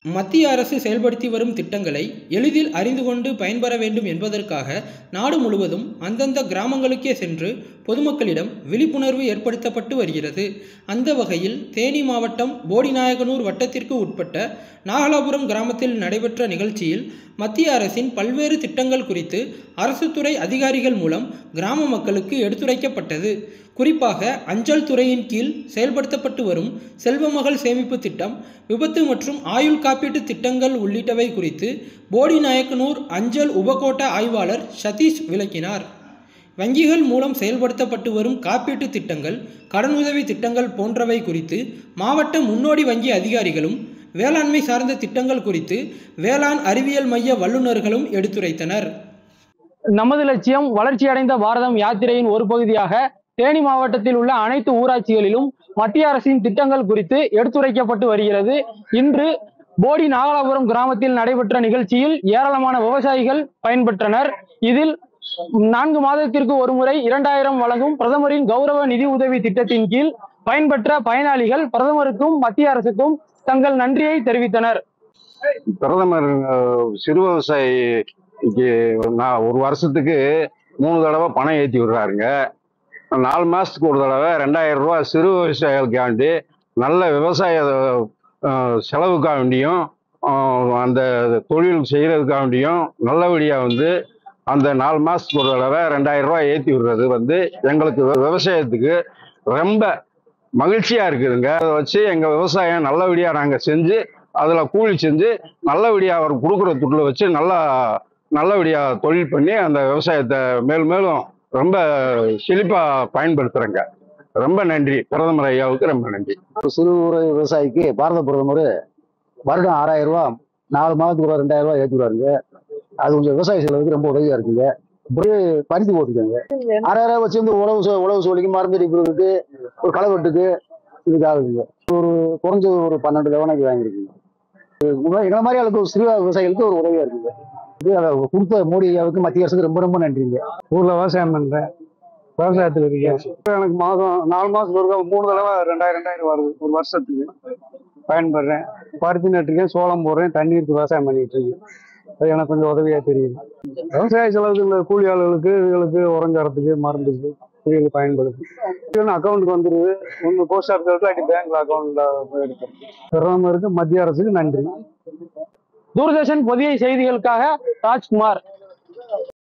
மத்திய அரசு செயல்படுத்தி வரும் திட்டங்களை எளிதில் அறிந்து கொண்டு பயன்பெற வேண்டும் என்பதற்காக நாடு முழுவதும் அந்தந்த கிராமங்களுக்கே சென்று பொதுமக்களிடம் விழிப்புணர்வு ஏற்படுத்தப்பட்டு வருகிறது அந்த வகையில் தேனி மாவட்டம் போடிநாயகனூர் வட்டத்திற்கு உட்பட்ட நாகலாபுரம் கிராமத்தில் நடைபெற்ற நிகழ்ச்சியில் மத்திய அரசின் பல்வேறு திட்டங்கள் குறித்து அரசு துறை அதிகாரிகள் மூலம் கிராம மக்களுக்கு எடுத்துரைக்கப்பட்டது குறிப்பாக அஞ்சல் துறையின் கீழ் செயல்படுத்தப்பட்டு வரும் செல்வமகள் சேமிப்பு திட்டம் விபத்து மற்றும் ஆயுள் காப்பீட்டு திட்டங்கள் உள்ளிட்டவை குறித்து போடிநாயக்கனூர் அஞ்சல் உபகோட்ட ஆய்வாளர் சதீஷ் விளக்கினார் வங்கிகள் மூலம் செயல்படுத்தப்பட்டு வரும் காப்பீட்டு திட்டங்கள் கடனுதவி திட்டங்கள் போன்றவை குறித்து மாவட்ட முன்னோடி வங்கி அதிகாரிகளும் வேளாண்மை சார்ந்த திட்டங்கள் குறித்து வேளாண் அறிவியல் மைய வல்லுநர்களும் எடுத்துரைத்தனர் நமது லட்சியம் வளர்ச்சியடைந்த பாரதம் யாத்திரையின் ஒரு பகுதியாக தேனி மாவட்டத்தில் உள்ள அனைத்து ஊராட்சிகளிலும் மத்திய அரசின் திட்டங்கள் குறித்து எடுத்துரைக்கப்பட்டு வருகிறது இன்று போடி நாகலாபுரம் கிராமத்தில் நடைபெற்ற நிகழ்ச்சியில் ஏராளமான விவசாயிகள் பயன்பெற்றனர் இதில் நான்கு மாதத்திற்கு ஒருமுறை இரண்டாயிரம் வழங்கும் பிரதமரின் கௌரவ நிதி உதவி திட்டத்தின் கீழ் பயன்பெற்ற பயனாளிகள் பிரதமருக்கும் மத்திய அரசுக்கும் தங்கள் நன்றியை தெரிவித்தனர் பிரதமர் அஹ், சிறு விவசாயிக்கு நான் ஒரு வருஷத்துக்கு மூணு தடவை பணம் ஏற்றி விடுறாருங்க நாலு மாசத்துக்கு ஒரு தடவை ரெண்டாயிரம் ரூபாய் சிறு விவசாயிகளுக்காண்டி நல்ல விவசாய அஹ், செலவுக்காக வேண்டியும் அஹ், அந்த தொழில் செய்யறதுக்காக வேண்டியும் நல்லபடியாக வந்து அந்த நாலு மாசத்துக்கு ஒரு தடவை ரெண்டாயிரம் ரூபாய் ஏற்றி விடுறது வந்து எங்களுக்கு வி- விவசாயத்துக்கு ரொம்ப மகிழ்ச்சியா இருக்குதுங்க அதை வச்சு எங்க விவசாயம் நல்லபடியா நாங்க செஞ்சு அதுல கூலி செஞ்சு நல்லபடியா அவர் கொடுக்குற துட்டில் வச்சு நல்லா நல்லபடியா தொழில் பண்ணி அந்த விவசாயத்தை மேலும் மேலும் ரொம்ப செழிப்பா பயன்படுத்துறேங்க ரொம்ப நன்றி பிரதமர் ஐயாவுக்கு ரொம்ப நன்றி ஒரு சிறு ஊர விவசாயிக்கு பாரத பிரதமர் வருடம் ஆறாயிரம் ரூபாய் நாலு மாதத்துக்கு ஒரு ரெண்டாயிரம் ரூபாய் ஏற்றுவாருங்க அது கொஞ்சம் விவசாய செலவுக்கு ரொம்ப உதவியா இருக்குங்க இப்படியே பருத்தி போட்டுக்கோங்க ஆறாயிரம் ரூபாய் வச்சு வந்து உழவு சோ- உழவு சோழிக்கு மருந்து அடிக்கிறதுக்கு ஒரு களை வெட்டுக்கு இதுக்கு ஆகுதுங்க ஒரு குறைஞ்சது ஒரு பன்னெண்டு லெவனாக்கி வாங்கியிருக்குங்க இது எங்களை மாதிரி ஆளுக்கு ஒரு சிறு விவசாயிகளுக்கு ஒரு உதவியா இருக்குங்க இது அதை கொடுத்த மோடி ஐயாவுக்கு மத்திய அரசுக்கு ரொம்ப ரொம்ப நன்றிங்க ஊர்ல விவசாயம் பண்றேன் விவசாயத்தில் இருக்கேன் எனக்கு மாதம் நாலு மாசம் ஒரு மூணு தடவை ரெண்டாயிரம் ரெண்டாயிரம் வருது ஒரு வருஷத்துக்கு பயன்படுறேன் பருத்தி நட்டுருக்கேன் சோளம் போடுறேன் தண்ணீருக்கு விவசாயம் பண்ணிட்டு இருக்கேன் அது எனக்கு கொஞ்சம் உதவியா தெரியுது விவசாய செலவுக்கு இந்த கூலி ஆளுகளுக்கு இதுகளுக்கு உரஞ்சரத்துக்கு மருந்துக்கு இதுகளுக்கு பயன்படுது அக்கௌண்ட்டுக்கு வந்துருது ஒன்று போஸ்ட் ஆஃபீஸ் இல்லாட்டி பேங்க்ல அக்கௌண்ட்ல எடுக்கிறேன் பிரதமருக்கு மத்திய அரசுக்கு நன்றி தூர்தர்ஷன் புதிய செய்திகளுக்காக ராஜ்குமார்